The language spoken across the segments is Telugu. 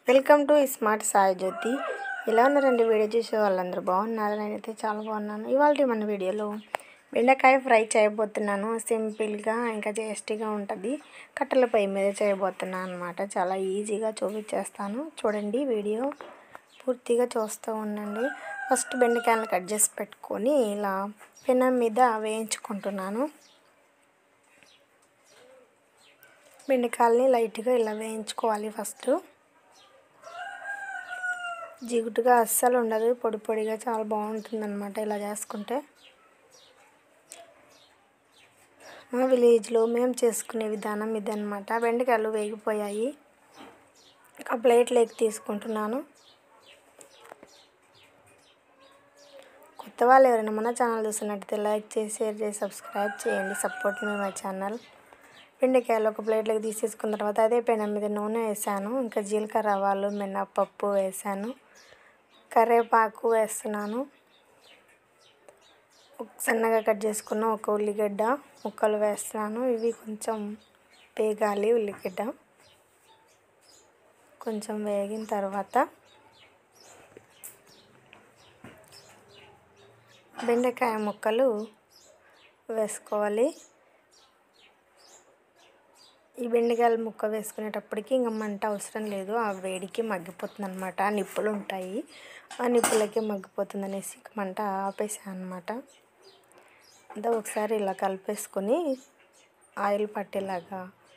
welcome to smart Sai Jyothi ఎలా ఉన్నారండి వీడియో చూసే వాళ్ళందరూ బాగున్నారు నేనైతే చాలా బాగున్నాను ఇవాళ మన వీడియోలో బెండకాయ ఫ్రై చేయబోతున్నాను సింపుల్గా ఇంకా టేస్టీగా ఉంటుంది కట్టెల పొయ్యి మీద చేయబోతున్నాను అనమాట చాలా ఈజీగా చూపించేస్తాను చూడండి వీడియో పూర్తిగా చూస్తూ ఉండండి ఫస్ట్ బెండకాయలను కట్ చేసి పెట్టుకొని ఇలా పెనం మీద వేయించుకుంటున్నాను బెండకాయలని లైట్గా ఇలా వేయించుకోవాలి ఫస్ట్ జిగుటుగా అస్సలు ఉండదు పొడి పొడిగా చాలా బాగుంటుంది అనమాట ఇలా చేసుకుంటే మా విలేజ్లో మేము చేసుకునే విధానం ఇదనమాట బెండకాయలు వేగిపోయాయి ఒక ప్లేట్లోకి తీసుకుంటున్నాను కొత్త వాళ్ళు ఎవరైనా మన ఛానల్ చూసినట్టయితే లైక్ చేసి షేర్ చేసి సబ్స్క్రైబ్ చేయండి సపోర్ట్ మీ మై ఛానల్ బెండకాయలు ఒక ప్లేట్లోకి తీసేసుకున్న తర్వాత అదే పెనం మీద నూనె వేసాను ఇంకా జీలకర్ర ఆవాలు మినప్పప్పు వేసాను కరివేపాకు వేస్తున్నాను సన్నగా కట్ చేసుకున్న ఒక ఉల్లిగడ్డ ముక్కలు వేస్తున్నాను ఇవి కొంచెం వేగాలి ఉల్లిగడ్డ కొంచెం వేగిన తర్వాత బెండకాయ ముక్కలు వేసుకోవాలి ఈ బెండకాయల ముక్క వేసుకునేటప్పటికి ఇంకా మంట అవసరం లేదు ఆ వేడికి మగ్గిపోతుంది అనమాట నిప్పులు ఉంటాయి ఆ నిప్పులకి మగ్గిపోతుంది అనేసి మంట ఆపేసాను అనమాట అంతా ఒకసారి ఇలా కలిపేసుకొని ఆయిల్ పట్టేలాగా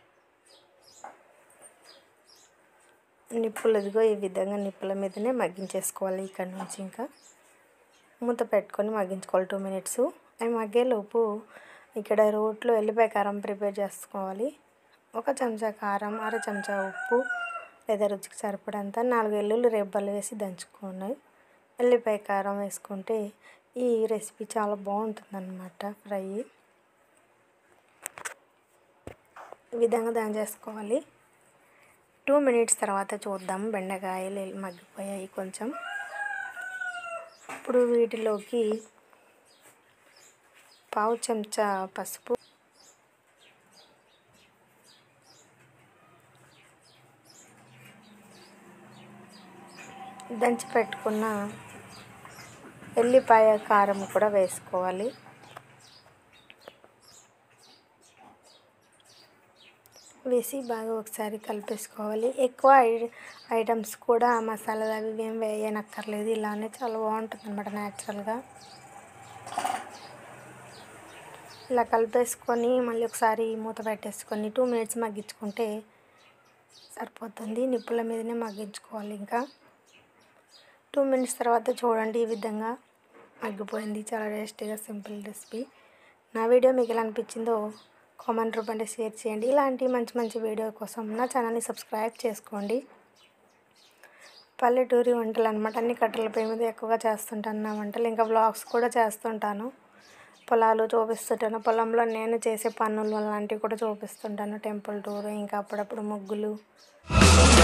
నిప్పులు ఇదిగో ఈ విధంగా నిప్పుల మీదనే మగ్గించేసుకోవాలి ఇక్కడ నుంచి ఇంకా మూత పెట్టుకొని మగ్గించుకోవాలి టూ మినిట్స్ అవి మగ్గేలోపు ఇక్కడ రోట్లో ఎల్లిపాయ కారం ప్రిపేర్ చేసుకోవాలి ఒక చెంచా కారం అర చెంచా ఉప్పు లేదా రుచికి సరిపడంత నాలుగు ఎల్లుల్లి రెబ్బలు వేసి దంచుకున్నాయి ఎల్లిపాయ కారం వేసుకుంటే ఈ రెసిపీ చాలా బాగుంటుంది అన్నమాట ఫ్రై ఈ విధంగా దాని చేసుకోవాలి టూ మినిట్స్ తర్వాత చూద్దాం బెండకాయలు మగ్గిపోయాయి కొంచెం ఇప్పుడు వీటిలోకి పావు చెంచా పసుపు దంచి పెట్టుకున్న ఎల్లిపాయ కారం కూడా వేసుకోవాలి వేసి బాగా ఒకసారి కలిపేసుకోవాలి ఎక్కువ ఐటమ్స్ కూడా మసాలాలు అవి ఏం వేయనక్కర్లేదు ఇలానే చాలా బాగుంటుంది అనమాట న్యాచురల్గా ఇలా కలిపేసుకొని మళ్ళీ ఒకసారి మూత పెట్టేసుకొని టూ మినిట్స్ మగ్గించుకుంటే సరిపోతుంది నిప్పుల మీదనే మగ్గించుకోవాలి ఇంకా టూ మినిట్స్ తర్వాత చూడండి ఈ విధంగా మగ్గిపోయింది చాలా టేస్టీగా సింపుల్ రెసిపీ నా వీడియో మీకు ఎలా అనిపించిందో కామెంట్ రూపంలో షేర్ చేయండి ఇలాంటి మంచి మంచి వీడియో కోసం నా ఛానల్ని సబ్స్క్రైబ్ చేసుకోండి పల్లెటూరి వంటలు అనమాట అన్ని కట్టెల పొయ్యి మీద ఎక్కువగా చేస్తుంటాను నా వంటలు ఇంకా బ్లాగ్స్ కూడా చేస్తుంటాను పొలాలు చూపిస్తుంటాను పొలంలో నేను చేసే పనులు అలాంటివి కూడా చూపిస్తుంటాను టెంపుల్ టూర్ ఇంకా అప్పుడప్పుడు ముగ్గులు